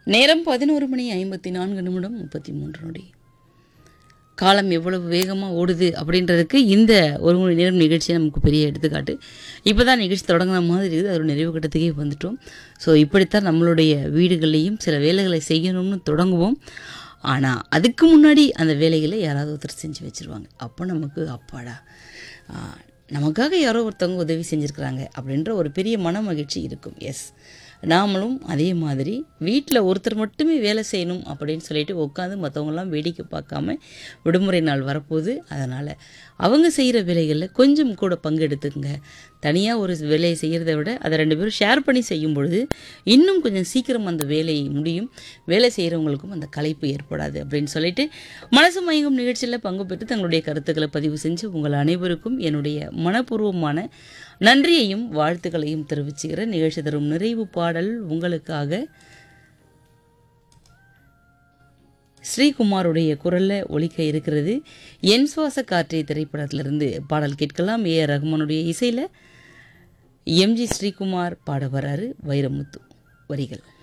நேரம் பதினோரு மணி ஐம்பத்தி நான்கு நிமிடம் முப்பத்தி மூன்று நொடி காலம் எவ்வளவு வேகமாக ஓடுது அப்படின்றதுக்கு இந்த ஒரு மணி நேரம் நிகழ்ச்சி நமக்கு பெரிய எடுத்துக்காட்டு இப்போ தான் நிகழ்ச்சி தொடங்கின மாதிரி இருக்குது அது ஒரு நிறைவு கட்டத்துக்கே வந்துட்டோம் ஸோ இப்படித்தான் நம்மளுடைய வீடுகள்லேயும் சில வேலைகளை செய்யணும்னு தொடங்குவோம் ஆனால் அதுக்கு முன்னாடி அந்த வேலைகளை யாராவது ஒருத்தர் செஞ்சு வச்சுருவாங்க அப்போ நமக்கு அப்பாடா ஆ, நமக்காக யாரோ ஒருத்தவங்க உதவி செஞ்சுருக்கிறாங்க அப்படின்ற ஒரு பெரிய மன மகிழ்ச்சி இருக்கும் எஸ் நாமளும் அதே மாதிரி வீட்டில் ஒருத்தர் மட்டுமே வேலை செய்யணும் அப்படின்னு சொல்லிட்டு உட்காந்து மற்றவங்களாம் வேடிக்கை பார்க்காம விடுமுறை நாள் வரப்போகுது அதனால் அவங்க செய்கிற வேலைகளில் கொஞ்சம் கூட பங்கெடுத்துக்குங்க தனியாக ஒரு வேலையை செய்கிறத விட அதை ரெண்டு பேரும் ஷேர் பண்ணி செய்யும் பொழுது இன்னும் கொஞ்சம் சீக்கிரம் அந்த வேலை முடியும் வேலை செய்கிறவங்களுக்கும் அந்த களைப்பு ஏற்படாது அப்படின்னு சொல்லிட்டு மனசு மயங்கும் நிகழ்ச்சியில் பங்கு பெற்று தங்களுடைய கருத்துக்களை பதிவு செஞ்சு உங்கள் அனைவருக்கும் என்னுடைய மனப்பூர்வமான நன்றியையும் வாழ்த்துக்களையும் தெரிவிச்சுக்கிற நிகழ்ச்சி தரும் நிறைவு பாடல் உங்களுக்காக ஸ்ரீகுமாருடைய குரலில் ஒலிக்க இருக்கிறது என் சுவாச காற்றே திரைப்படத்திலிருந்து பாடல் கேட்கலாம் ஏ ஆர் ரஹ்மானுடைய இசையில் எம்ஜி ஸ்ரீகுமார் பாட வராரு வைரமுத்து வரிகள்